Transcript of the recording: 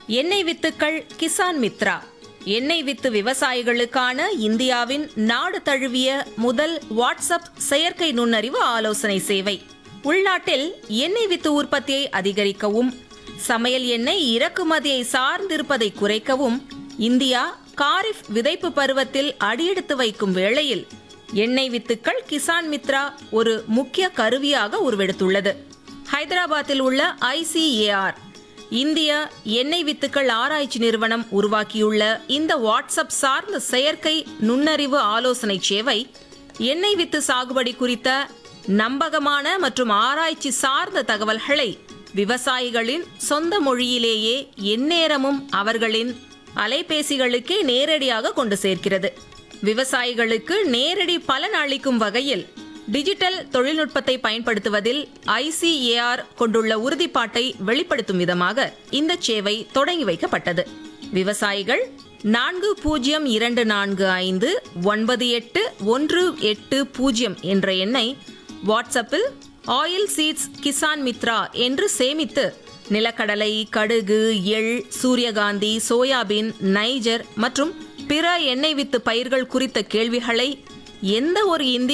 எண்ணெய் வித்துக்கள் கிசான் மித்ரா எண்ணெய் வித்து விவசாயிகளுக்கான இந்தியாவின் நாடு தழுவிய முதல் வாட்ஸ்அப் செயற்கை நுண்ணறிவு ஆலோசனை சேவை உள்நாட்டில் எண்ணெய் வித்து உற்பத்தியை அதிகரிக்கவும் சமையல் எண்ணெய் இறக்குமதியை சார்ந்திருப்பதை குறைக்கவும் இந்தியா காரிஃப் விதைப்பு பருவத்தில் அடியெடுத்து வைக்கும் வேளையில் எண்ணெய் வித்துக்கள் கிசான் மித்ரா ஒரு முக்கிய கருவியாக உருவெடுத்துள்ளது ஹைதராபாத்தில் உள்ள ஐசிஏஆர் இந்திய எண்ணெய் வித்துக்கள் ஆராய்ச்சி நிறுவனம் உருவாக்கியுள்ள இந்த வாட்ஸ்அப் சார்ந்த செயற்கை நுண்ணறிவு ஆலோசனை சேவை எண்ணெய் வித்து சாகுபடி குறித்த நம்பகமான மற்றும் ஆராய்ச்சி சார்ந்த தகவல்களை விவசாயிகளின் சொந்த மொழியிலேயே எந்நேரமும் அவர்களின் அலைபேசிகளுக்கே நேரடியாக கொண்டு சேர்க்கிறது விவசாயிகளுக்கு நேரடி பலன் அளிக்கும் வகையில் டிஜிட்டல் தொழில்நுட்பத்தை பயன்படுத்துவதில் ஐசிஏஆர் கொண்டுள்ள உறுதிப்பாட்டை வெளிப்படுத்தும் விதமாக இந்த சேவை தொடங்கி வைக்கப்பட்டது விவசாயிகள் நான்கு பூஜ்ஜியம் இரண்டு நான்கு ஐந்து ஒன்பது எட்டு ஒன்று எட்டு பூஜ்ஜியம் என்ற எண்ணை வாட்ஸ்அப்பில் ஆயில் சீட்ஸ் கிசான் மித்ரா என்று சேமித்து நிலக்கடலை கடுகு எள் சூரியகாந்தி சோயாபீன் நைஜர் மற்றும் பிற எண்ணெய் வித்து பயிர்கள் குறித்த கேள்விகளை எந்த ஒரு இந்திய